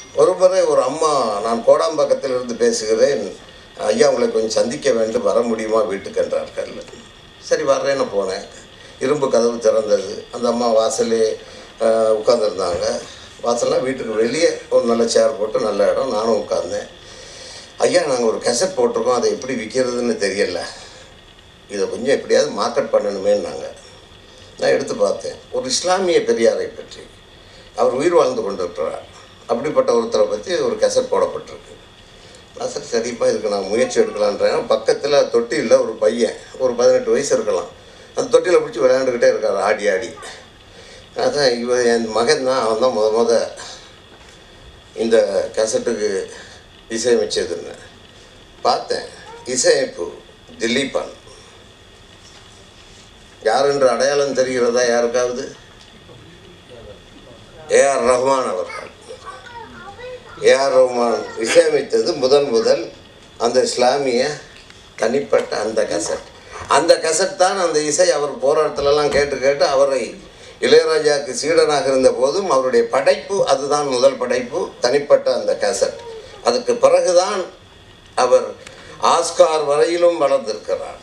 ஒரு முறை ஒரு அம்மா நான் கோடாம்பாக்கத்தில் இருந்து பேசுகிறேன் ஐயா உங்களை கொஞ்சம் சந்திக்க வேண்டும் வர முடியுமா வீட்டுக்கு என்றார்கள் சரி வர்றேன்னு போனேன் இரும்பு கதவு திறந்தது அந்த அம்மா வாசலே உட்காந்துருந்தாங்க வாசல்லாம் வீட்டுக்கு வெளியே ஒரு நல்ல சேர் போட்டு நல்ல இடம் நானும் உட்கார்ந்தேன் ஐயா நாங்கள் ஒரு கெசட் போட்டிருக்கோம் அதை எப்படி விற்கிறதுன்னு தெரியல இதை கொஞ்சம் எப்படியாவது மார்க்கெட் பண்ணணுமேன்னாங்க நான் எடுத்து பார்த்தேன் ஒரு இஸ்லாமிய பெரியாரை பற்றி அவர் உயிர் வாழ்ந்து கொண்டிருக்கிறார் அப்படிப்பட்ட ஒருத்தரை பற்றி ஒரு கெசட் போடப்பட்டிருக்கு நான் சரி சரிப்பா இதுக்கு நான் முயற்சி எடுக்கலான்றேன் பக்கத்தில் தொட்டியில் ஒரு பையன் ஒரு பதினெட்டு வயசு இருக்கலாம் அந்த தொட்டியில் பிடிச்சி விளையாண்டுக்கிட்டே இருக்கார் ஆடி ஆடி அதான் இவன் என் மகன் தான் அவன் தான் முத முத இந்த கெசட்டுக்கு இசையமைச்சதுன்னு பார்த்தேன் இசையமைப்பு திலீபன் யாருன்ற அடையாளம் தெரிகிறதா யாருக்காவது ஏஆர் ரஹ்மான் அவர்கள் ஏஆர் ரஹ்மான் இசையமைத்தது முதன் முதல் அந்த இஸ்லாமிய தனிப்பட்ட அந்த கசட் அந்த கசட் தான் அந்த இசை அவர் போராட்டத்திலலாம் கேட்டு கேட்டு அவரை இளையராஜாவுக்கு சீடனாக இருந்த போதும் அவருடைய படைப்பு அதுதான் முதல் படைப்பு தனிப்பட்ட அந்த கேசட் அதுக்கு பிறகுதான் அவர் ஆஸ்கார் வரையிலும் வளர்ந்திருக்கிறார்